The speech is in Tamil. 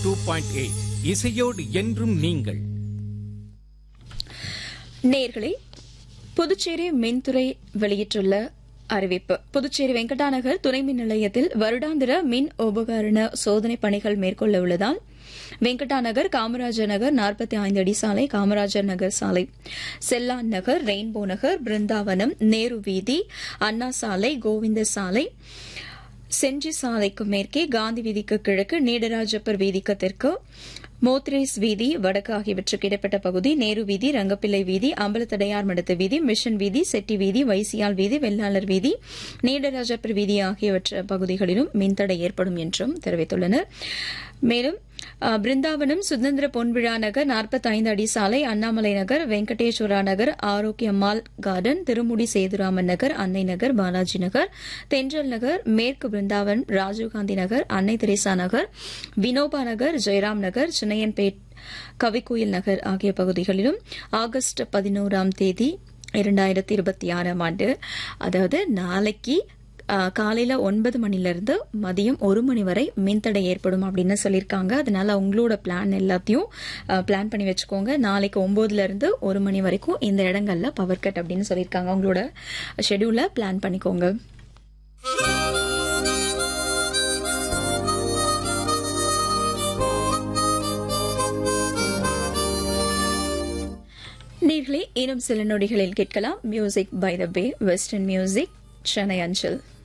டூ பாயிண்ட் எயிட் இசையோடு என்றும் நீங்கள் நேர்களே புதுச்சேரி மின்துறை வெளியிட்டுள்ள அறிவிப்பு புதுச்சேரி வெங்கடாநகர் துணை மின் நிலையத்தில் வருடாந்திர மின் உபகரண சோதனை பணிகள் மேற்கொள்ள உள்ளதால் வெங்கடாநகர் காமராஜர் நகர் நாற்பத்தி ஐந்து அடி சாலை காமராஜர் நகர் சாலை செல்லான் நகர் ரெயின்போ நகர் பிருந்தாவனம் நேரு வீதி அண்ணா சாலை கோவிந்த சாலை செஞ்சி சாலைக்கு மேற்கே காந்தி வீதிக்கு கிழக்கு நீடராஜப்பர் வீதிக்கு தெற்கு மோத்ரேஸ் வீதி வடக்கு ஆகியவற்றுக்கு இடைப்பட்ட பகுதி நேரு வீதி ரங்கப்பிள்ளை வீதி அம்பலத்தடையார் மடத்து வீதி மிஷன் வீதி செட்டி வீதி வைசியால் வீதி வெள்ளாளர் வீதி நீடராஜப்பர் வீதி ஆகியவற்ற பகுதிகளிலும் மின்தடை ஏற்படும் என்றும் தெரிவித்துள்ளனர் மேலும் அஹ், பிருந்தாவனம் சுதந்திர பொன்விழா நகர் 45 அடி சாலை அண்ணாமலை நகர் வெங்கடேஸ்வரா நகர் ஆரோக்கியம்மாள் கார்டன் திருமுடி சேதுராமன் நகர் அன்னை நகர் பாலாஜி நகர் தென்றல் நகர் மேற்கு பிருந்தாவன் ராஜீவ்காந்தி நகர் அன்னை தெரேசா நகர் வினோபா நகர் ஜெயராம் நகர் சின்னையன்பேட் கவிக்குயில் நகர் ஆகிய பகுதிகளிலும் ஆகஸ்ட் பதினோராம் தேதி இரண்டாயிரத்தி இருபத்தி ஆறாம் ஆண்டு அதாவது நாளைக்கு ஆஹ், காலையில ஒன்பது மணிலிருந்து மதியம் ஒரு மணி வரை மின்தடை ஏற்படும் அப்படின்னு சொல்லியிருக்காங்க அதனால உங்களோட பிளான் எல்லாத்தையும் பிளான் பண்ணி வச்சுக்கோங்க நாளைக்கு ஒன்பதுல இருந்து ஒரு மணி வரைக்கும் இந்த இடங்கள்ல பவர் கட் அப்படின்னு சொல்லியிருக்காங்க உங்களோட ஷெடியூல பிளான் பண்ணிக்கோங்க நீர்களே இன்னும் சில நொடிகளில் கேட்கலாம் music by the bay western music Chennai அஞ்சல்